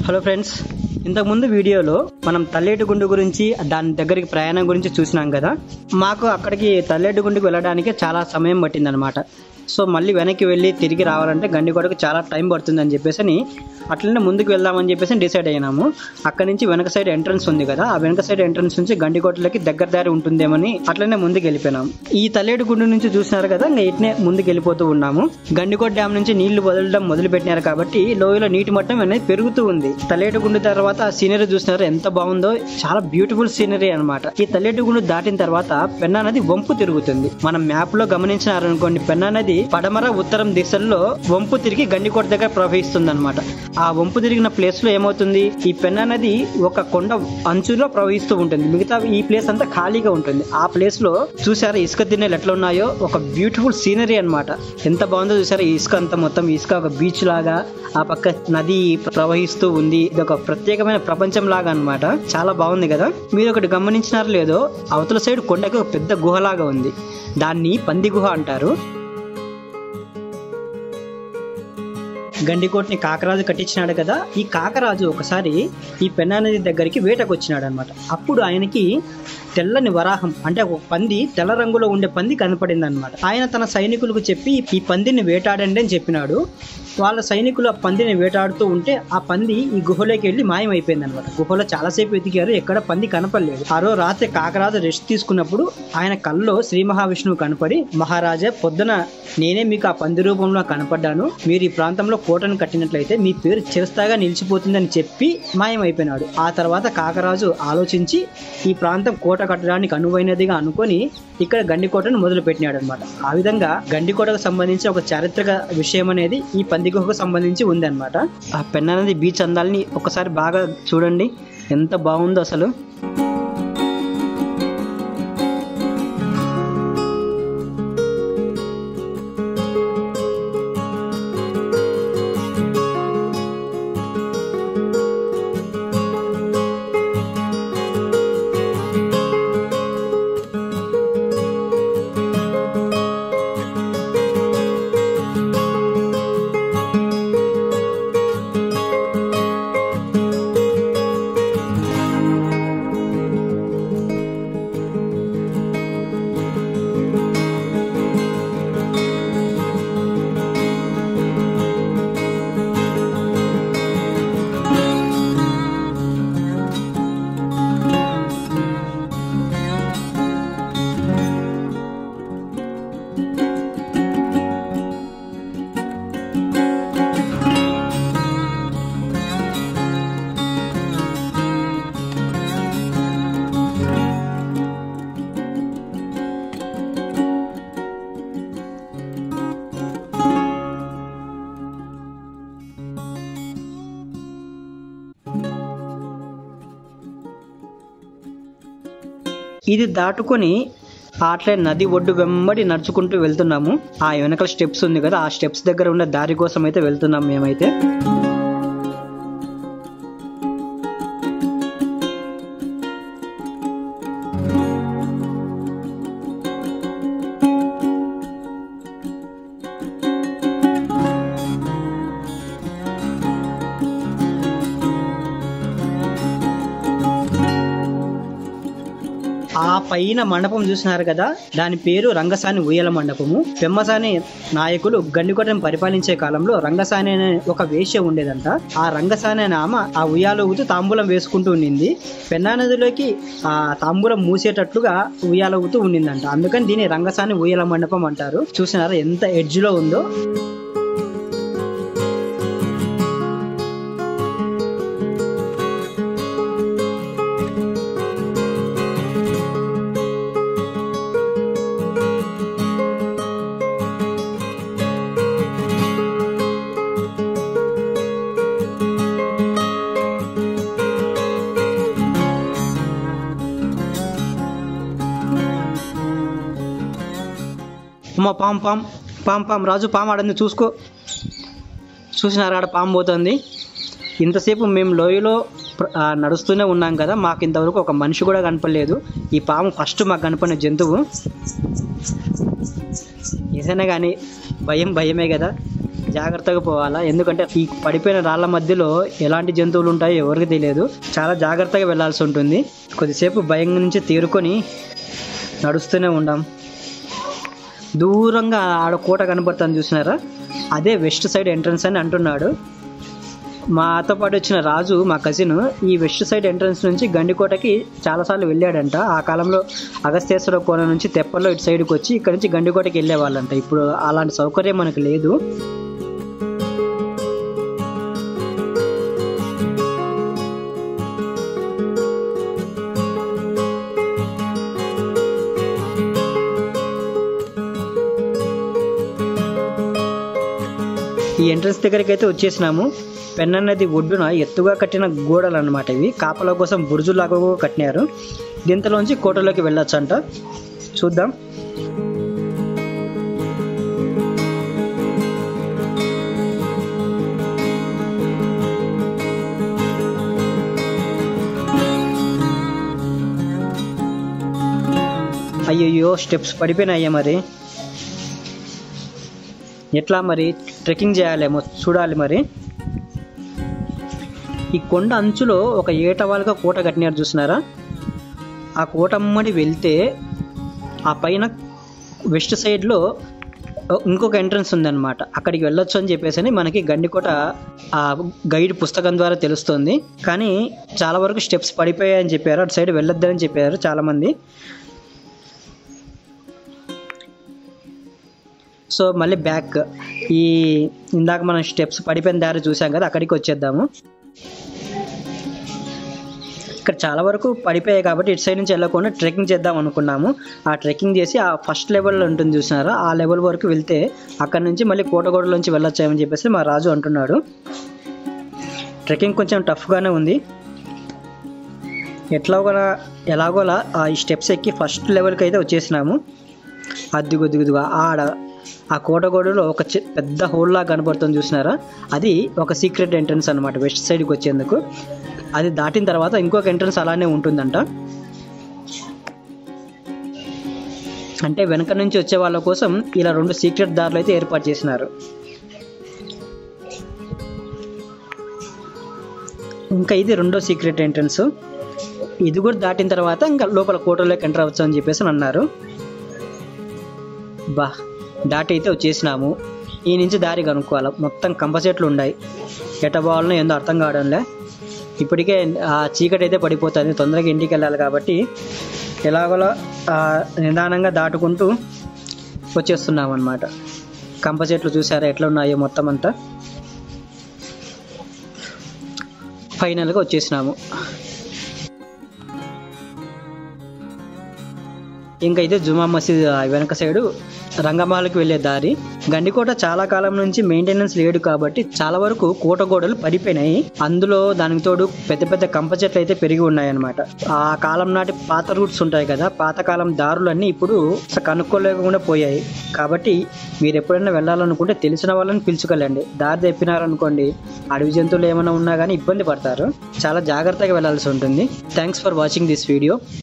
hello friends ఇంతకుముందు వీడియోలో మనం తల్లేటిగుండు గురించి దాని దగ్గరికి ప్రయాణం గురించి చూసినాం కదా మాకు అక్కడికి తల్లేటిగుండుకు వెళ్ళడానికి చాలా సమయం పట్టిందనమాట సో మళ్ళీ వెనక్కి వెళ్ళి తిరిగి రావాలంటే గండికోటకు చాలా టైం పడుతుందని చెప్పేసి అని అట్లనే ముందుకు వెళ్దామని చెప్పేసి డిసైడ్ అయినాము అక్కడ నుంచి వెనక సైడ్ ఎంట్రన్స్ ఉంది కదా ఆ వెనక సైడ్ ఎంట్రన్స్ నుంచి గండికోటలకి దగ్గర దారి ఉంటుందేమని అట్లనే ముందుకు వెళ్ళిపోయినాం ఈ తల్లేటిగుండు నుంచి చూసినారు కదా ఇంకా ఇట్నే ముందుకు వెళ్ళిపోతూ ఉన్నాము గండికోట డ్యామ్ నుంచి నీళ్లు వదలడం మొదలు పెట్టినారు కాబట్టి లోయలో నీటి మట్టం అనేది పెరుగుతూ ఉంది తల్లేటిగుండు తర్వాత ఆ సీనరీ చూసినారు ఎంత బాగుందో చాలా బ్యూటిఫుల్ సీనరీ అన్నమాట ఈ తల్లేటిగుండు దాటిన తర్వాత పెన్నా నది వంపు తిరుగుతుంది మనం మ్యాప్ లో గమనించినారనుకోండి పెన్నా నది పడమర ఉత్తరం దిశల్లో వంపు తిరిగి గండికోట దగ్గర ప్రవహిస్తుంది అనమాట ఆ వంపు తిరిగిన ప్లేస్ లో ఏమవుతుంది ఈ పెన్నా నది ఒక కొండ అంచులో ప్రవహిస్తూ ఉంటుంది మిగతా ఈ ప్లేస్ అంతా ఖాళీగా ఉంటుంది ఆ ప్లేస్ లో చూసారా ఇసుక తిన్నెలు ఎట్లా ఉన్నాయో ఒక బ్యూటిఫుల్ సీనరీ అన్నమాట ఎంత బాగుందో చూసారా ఈ ఇసుక అంతా మొత్తం ఇసుక ఒక బీచ్ లాగా ఆ పక్క నది ప్రవహిస్తూ ఉంది ఇది ఒక ప్రత్యేకమైన ప్రపంచం లాగా అన్నమాట చాలా బాగుంది కదా మీరు ఒకటి గమనించినారో లేదో అవతల సైడ్ కొండకి ఒక పెద్ద గుహలాగా ఉంది దాన్ని పంది గుహ అంటారు గండికోటని కాకరాజు కట్టించినాడు కదా ఈ కాకరాజు ఒకసారి ఈ పెన్నా నది దగ్గరికి వేటకు వచ్చినాడు అనమాట అప్పుడు ఆయనకి తెల్లని వరాహం అంటే ఒక పంది తెల్ల రంగులో ఉండే పంది కనపడింది అనమాట ఆయన తన సైనికులకు చెప్పి ఈ పందిని వేటాడండి అని చెప్పినాడు వాళ్ళ సైనికులు ఆ పందిని వేటాడుతూ ఉంటే ఆ పంది ఈ గుహలోకి వెళ్ళి మాయమైపోయింది అనమాట గుహలో చాలాసేపు వెతికారు ఎక్కడ పంది కనపడలేదు ఆ రోజు రాత్రి కాకరాజు రెస్ట్ తీసుకున్నప్పుడు ఆయన కల్లో శ్రీ మహావిష్ణువు కనపడి మహారాజా పొద్దున నేనే మీకు ఆ పంది రూపంలో కనపడ్డాను మీరు ఈ ప్రాంతంలో కోటను కట్టినట్లయితే మీ పేరు చిరస్థాయిగా నిలిచిపోతుందని చెప్పి మాయమైపోయినాడు ఆ తర్వాత కాకరాజు ఆలోచించి ఈ ప్రాంతం కోట కట్టడానికి అనువైనదిగా అనుకొని ఇక్కడ గండికోటను మొదలు పెట్టినాడు అనమాట ఆ విధంగా గండికోటకు సంబంధించి ఒక చారిత్రక విషయం అనేది ఈ పంది గుహకు సంబంధించి ఉంది అనమాట ఆ పెన్నా నది బీచ్ అందాలని ఒకసారి బాగా చూడండి ఎంత బాగుందో అసలు ఇది దాటుకొని అట్లే నది ఒడ్డు వెంబడి నడుచుకుంటూ వెళ్తున్నాము ఆ వెనకాల స్టెప్స్ ఉంది కదా ఆ స్టెప్స్ దగ్గర ఉన్న దారి కోసం అయితే వెళ్తున్నాం మేమైతే ఆ పైన మండపం చూసినారు కదా దాని పేరు రంగసాని ఉయ్యల మండపము పెమ్మసాని నాయకులు గండికోటను పరిపాలించే కాలంలో రంగసాని అనే ఒక వేశ్య ఉండేదంట ఆ రంగసాని అనే ఆమె ఆ ఉయ్యాల ఊతూ తాంబూలం వేసుకుంటూ ఉండింది పెన్నా నదిలోకి ఆ తాంబూలం మూసేటట్లుగా ఉయ్యాల ఊతూ ఉండిందంట అందుకని దీన్ని రంగసాని ఉయ్యల మండపం అంటారు చూసినారా ఎంత ఎడ్జ్ లో ఉందో అమ్మ పాం పాం పాం పాం రాజు పాము ఆడంది చూసుకో చూసినారా ఆడ పాము పోతుంది ఇంతసేపు మేము లోయలో ప్ర- ఆ, నడుస్తూనే ఉన్నాం కదా మాకు ఇంతవరకు ఒక మనిషి కూడా కనపడలేదు ఈ పాము ఫస్ట్ మాకు కనపడిన జంతువు ఏదైనా కానీ భయం భయమే కదా జాగ్రత్తగా పోవాలా ఎందుకంటే ఈ పడిపోయిన రాళ్ళ మధ్యలో ఎలాంటి జంతువులు ఉంటాయో ఎవరికి తెలియదు చాలా జాగ్రత్తగా వెళ్ళాల్సి ఉంటుంది కొద్దిసేపు భయం నుంచి తీరుకొని నడుస్తూనే ఉండాం దూరంగా ఆడ కోట కనపడుతుంది చూసినారా అదే వెస్ట్ సైడ్ ఎంట్రన్స్ అని అంటున్నాడు మాతో పాటు వచ్చిన రాజు మా కజిన్ ఈ వెస్ట్ సైడ్ ఎంట్రన్స్ నుంచి గండికోటకి చాలాసార్లు వెళ్ళాడంట ఆ కాలంలో అగస్తేశ్వర కోన నుంచి తెప్పల్లో ఇటు సైడ్కి వచ్చి ఇక్కడ నుంచి గండికోటకి వెళ్ళేవాళ్ళంట ఇప్పుడు అలాంటి సౌకర్యం మనకు లేదు ఈ ఎంట్రన్స్ దగ్గరికి అయితే వచ్చేసినాము పెన్న నది ఒడ్డున ఎత్తుగా కట్టిన గోడలు అన్నమాట ఇవి కాపల కోసం బురుజులాగా కూడా కట్టినారు దీంతలోంచి కోటలోకి వెళ్ళొచ్చు అంట చూద్దాం అయ్యయ్యో స్టెప్స్ పడిపోయినాయ్యా మరి ఎట్లా మరి ట్రెక్కింగ్ చేయాలేమో చూడాలి మరి ఈ కొండ అంచులో ఒక ఏటవాలుగా కోట కట్టినారు చూసినారా ఆ కోట అమ్మడి వెళ్తే ఆ పైన వెస్ట్ సైడ్లో ఇంకొక ఎంట్రన్స్ ఉందన్నమాట అక్కడికి వెళ్ళొచ్చు అని చెప్పేసి మనకి గండికోట ఆ గైడ్ పుస్తకం ద్వారా తెలుస్తుంది కానీ చాలా వరకు స్టెప్స్ పడిపోయాయని చెప్పారు అటు సైడ్ వెళ్ళొద్దని చెప్పారు చాలామంది సో మళ్ళీ బ్యాక్ ఈ ఇందాక మనం స్టెప్స్ పడిపోయిన దారి చూసాం కదా అక్కడికి వచ్చేద్దాము ఇక్కడ చాలా వరకు పడిపోయాయి కాబట్టి ఇటు సైడ్ నుంచి వెళ్ళకుండా ట్రెక్కింగ్ చేద్దాం అనుకున్నాము ఆ ట్రెక్కింగ్ చేసి ఆ ఫస్ట్ లెవెల్ ఉంటుంది చూసినారా ఆ లెవెల్ వరకు వెళ్తే అక్కడ నుంచి మళ్ళీ కోటగోడలోంచి వెళ్ళొచ్చామని చెప్పేసి మా రాజు అంటున్నాడు ట్రెక్కింగ్ కొంచెం టఫ్గానే ఉంది ఎట్లాగోలా ఎలాగోలా ఆ ఈ స్టెప్స్ ఎక్కి ఫస్ట్ లెవెల్కి అయితే వచ్చేసినాము అద్దిగు దిగుదుగా ఆడ ఆ కోటగోడలో ఒక చి- పెద్ద హోల్ లాగా కనపడుతుంది చూసినారా అది ఒక సీక్రెట్ ఎంట్రన్స్ అనమాట వెస్ట్ సైడ్కి వచ్చేందుకు అది దాటిన తర్వాత ఇంకొక ఎంట్రన్స్ అలానే ఉంటుందంట అంటే వెనక నుంచి వచ్చే వాళ్ళ కోసం ఇలా రెండు సీక్రెట్ దారులు అయితే ఏర్పాటు చేసినారు ఇంకా ఇది రెండో సీక్రెట్ ఎంట్రన్స్ ఇది కూడా దాటిన తర్వాత ఇంకా లోపల కోటలోకి ఎంటర్ అవ్వచ్చు అని చెప్పేసి అని అన్నారు బా దాటి అయితే వచ్చేసినాము ఈ నుంచి దారి కనుక్కోవాలి మొత్తం కంప చెట్లు ఉన్నాయి ఎట పోవాలనో ఏందో అర్థం కావడంలే ఇప్పటికే ఆ చీకటి అయితే పడిపోతుంది తొందరగా ఇంటికి వెళ్ళాలి కాబట్టి ఎలాగోలా ఆ, నిదానంగా దాటుకుంటూ వచ్చేస్తున్నాం అనమాట కంప చెట్లు చూసారా ఎట్లా ఉన్నాయో మొత్తం అంతా ఫైనల్గా వచ్చేసినాము ఇంకా అయితే జుమా మసీద్ ఆ వెనక సైడు రంగమాలకు వెళ్ళే దారి గండికోట చాలా కాలం నుంచి మెయింటెనెన్స్ లేడు కాబట్టి చాలా వరకు కోట గోడలు పడిపోయినాయి అందులో దానికి తోడు పెద్ద పెద్ద కంప చెట్లు అయితే పెరిగి ఉన్నాయి అనమాట ఆ కాలం నాటి పాత రూట్స్ ఉంటాయి కదా పాతకాలం దారులన్నీ ఇప్పుడు అసలు కనుక్కోలేకుండా పోయాయి కాబట్టి మీరు ఎప్పుడైనా వెళ్ళాలనుకుంటే తెలిసిన వాళ్ళని పిలుచుకెళ్ళండి దారి తెప్పినారనుకోండి అడవి జంతువులు ఏమైనా ఉన్నా కానీ ఇబ్బంది పడతారు చాలా జాగ్రత్తగా వెళ్ళాల్సి ఉంటుంది thanks for watching this video